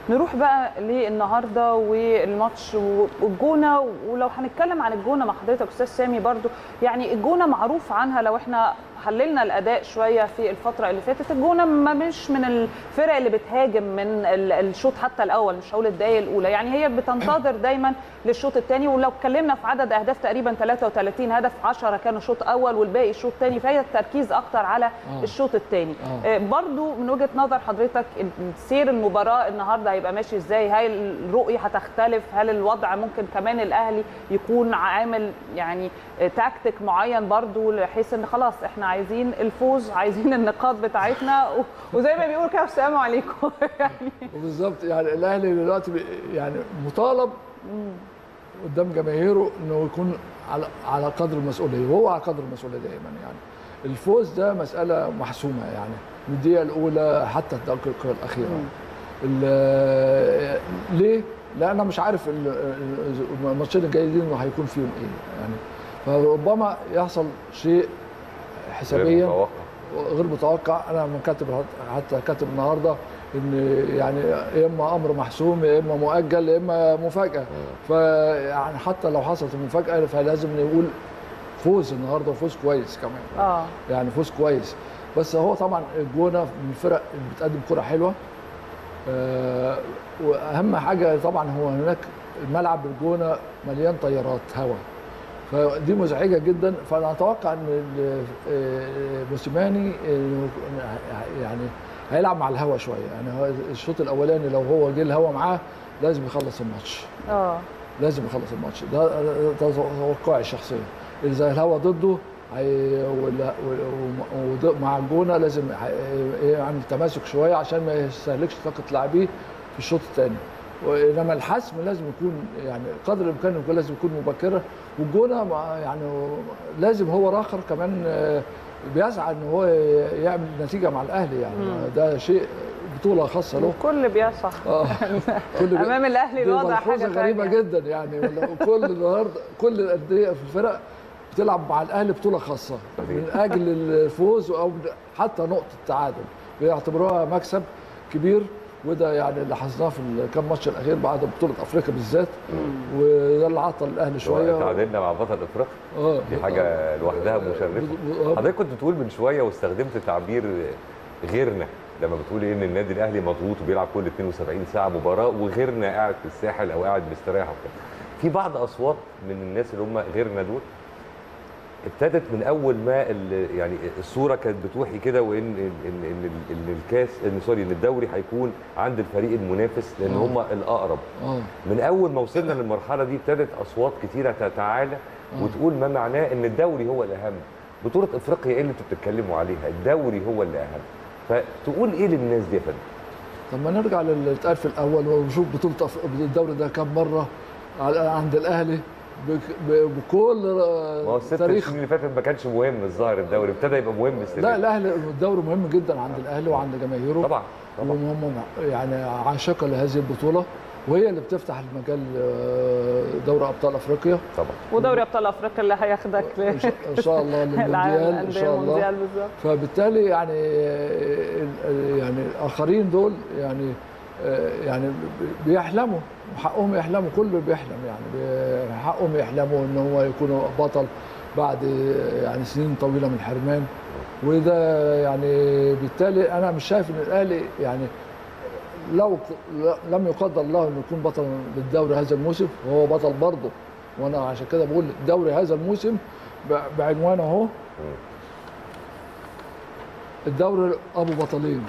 نروح بقى للنهارده والماتش والجونه ولو هنتكلم عن الجونه مع حضرتك استاذ سامي برضو يعني الجونه معروف عنها لو احنا حللنا الاداء شويه في الفتره اللي فاتت الجونه ما مش من الفرق اللي بتهاجم من الشوط حتى الاول مش هقول الدقايق الاولى يعني هي بتنتظر دايما للشوط الثاني ولو اتكلمنا في عدد اهداف تقريبا 33 هدف 10 كانوا شوط اول والباقي شوط ثاني فهي التركيز اكتر على آه. الشوط الثاني آه. برضو من وجهه نظر حضرتك سير المباراه النهارده هيبقى ماشي ازاي هل الرؤيه هتختلف هل الوضع ممكن كمان الاهلي يكون عامل يعني تكتيك معين برضو بحيث ان خلاص احنا عايزين الفوز عايزين النقاط بتاعتنا و- وزي ما بيقول كده السلام عليكم يعني وبالظبط يعني الاهلي دلوقتي بي- يعني مطالب قدام جماهيره انه يكون على على قدر المسؤوليه وهو على قدر المسؤوليه دايما يعني الفوز ده مساله محسومه يعني من الدقيقه الاولى حتى الدقيقه الاخيره ال- ليه؟ لان انا مش عارف ال- ال- الماتشين الجايين هيكون فيهم ايه يعني فربما يحصل شيء حسابيا غير متوقع. غير متوقع انا من كاتب حتى كاتب النهارده ان يعني يا اما امر محسوم يا اما مؤجل يا اما مفاجاه فيعني حتى لو حصلت المفاجاه فلازم نقول فوز النهارده وفوز كويس كمان اه يعني فوز كويس بس هو طبعا الجونه من الفرق اللي بتقدم كره حلوه آه، واهم حاجه طبعا هو هناك الملعب الجونه مليان طيارات هواء فدي مزعجه جدا فانا اتوقع ان ال- آه، موسيماني آه، يعني هيلعب مع الهواء شويه يعني هو الشوط الاولاني لو هو جه الهواء معاه لازم يخلص الماتش اه لازم يخلص الماتش ده ده توقعي الشخصي اذا الهوا ضده هي ولا- و- و- ومع الجونه لازم هي- يعمل تماسك شويه عشان ما يستهلكش طاقه لاعبيه في الشوط الثاني انما الحسم لازم يكون يعني قدر الامكان يكون لازم يكون مبكره والجونه مع- يعني لازم هو راخر كمان آه، بيسعى ان هو يعمل نتيجه مع الاهلي يعني ده شيء بطوله خاصه له الكل بيصح اه كل بي- امام الاهلي دي الوضع حاجه ملحوظة غريبة تانية. جدا يعني ولا كل النهارده كل الأندية في الفرق بتلعب مع الأهلي بطولة خاصة من أجل الفوز أو حتى نقطة التعادل بيعتبروها مكسب كبير وده يعني اللي حصلناه في الكام ماتش الأخير بعد بطولة أفريقيا بالذات وده اللي عطل الأهلي شوية تعادلنا مع بطل افريقيا اه دي حاجه لوحدها مشرفه آه. حضرتك كنت بتقول من شويه واستخدمت تعبير غيرنا لما بتقول ان النادي الاهلي مضغوط وبيلعب كل 72 ساعه مباراه وغيرنا قاعد في الساحل او قاعد مستريح وكده في بعض اصوات من الناس اللي هم غيرنا دول ابتدت من اول ما ال- يعني الصوره كانت بتوحي كده وان ان ان ان, إن الكاس ان سوري ان الدوري هيكون عند الفريق المنافس لان آه. هم الاقرب اه من اول ما وصلنا للمرحله دي ابتدت اصوات كتيره تتعالى وتقول ما معناه ان الدوري هو الاهم بطوله افريقيا ايه اللي انتوا بتتكلموا عليها الدوري هو اللي اهم فتقول ايه للناس دي يا فندم طب ما نرجع للي اتقال في الأول ونشوف بطولة أف- الدوري ده كام مرة على- عند الأهلي بك- ب- بكل ما هو الست تاريخ سنين اللي فاتت ما كانش مهم الظاهر الدوري ابتدى يبقى مهم السنه لا دي. الاهلي الدوري مهم جدا عند الاهلي وعند جماهيره طبعا طبعا وهم يعني عاشقه لهذه البطوله وهي اللي بتفتح المجال آه، دوري ابطال افريقيا طبعا ودوري ابطال افريقيا اللي هياخدك ان شاء إن شاء الله للمونديال ان شاء الله المونديال بالظبط فبالتالي يعني آه، يعني الاخرين دول يعني آه، يعني بيحلموا حقهم يحلموا كله بيحلم يعني بي- حقهم يحلموا ان هو يكونوا بطل بعد يعني سنين طويله من الحرمان وده يعني بالتالي انا مش شايف ان الاهلي يعني لو لم يقدر الله انه يكون بطل للدوري هذا الموسم وهو بطل برضه وانا عشان كده بقول الدوري هذا الموسم ب- بعنوانه اهو الدوري ابو بطلين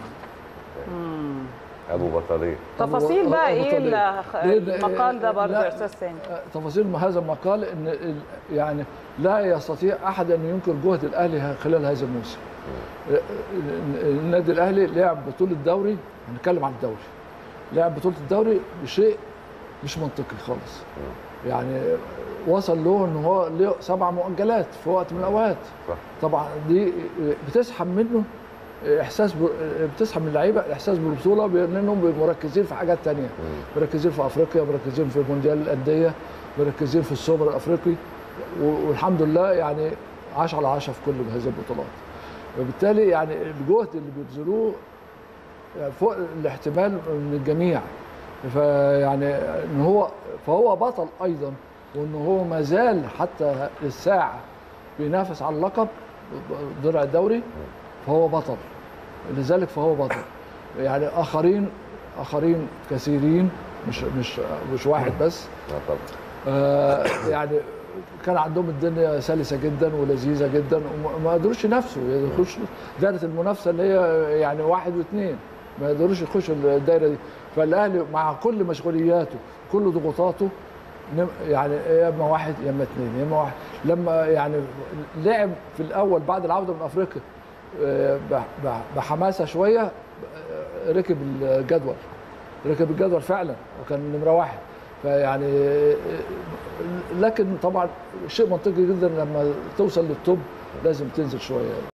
ابو بطلين تفاصيل بقى أبو ايه بطلين. ال- لأن- المقال ده برضه لا، يا استاذ سامي تفاصيل هذا المقال ان ال- يعني لا يستطيع احد ان ينكر جهد الاهلي خلال هذا الموسم. النادي الاهلي لعب بطوله الدوري هنتكلم عن الدوري. لعب بطوله الدوري بشيء مش منطقي خالص. يعني وصل له ان هو له سبع مؤجلات في وقت من الاوقات. صح. طبعا دي بتسحب منه احساس ب... بتسحب من اللعيبه الاحساس بالبطوله لانهم مركزين في حاجات تانية مركزين في افريقيا مركزين في مونديال الانديه مركزين في السوبر الافريقي و- والحمد لله يعني 10 على 10 في كل هذه البطولات وبالتالي يعني الجهد اللي بيبذلوه يعني فوق الاحتمال من الجميع فيعني ان هو فهو بطل ايضا وان هو ما زال حتى الساعه بينافس على اللقب درع الدوري فهو بطل لذلك فهو بطل يعني اخرين اخرين كثيرين مش مش مش واحد بس آه طبعا آه، يعني كان عندهم الدنيا سلسه جدا ولذيذه جدا وما قدروش ينافسوا يخشوا دائره المنافسه اللي هي يعني واحد واثنين ما يقدروش يخشوا الدائره دي فالاهلي مع كل مشغولياته كل ضغوطاته نم- يعني يا اما واحد يا اما اثنين يا اما واحد لما يعني لعب في الاول بعد العوده من افريقيا آه، بح- بح- بحماسه شويه آه، ركب الجدول ركب الجدول فعلا وكان نمره واحد فيعني لكن طبعا شيء منطقي جدا لما توصل للتوب لازم تنزل شويه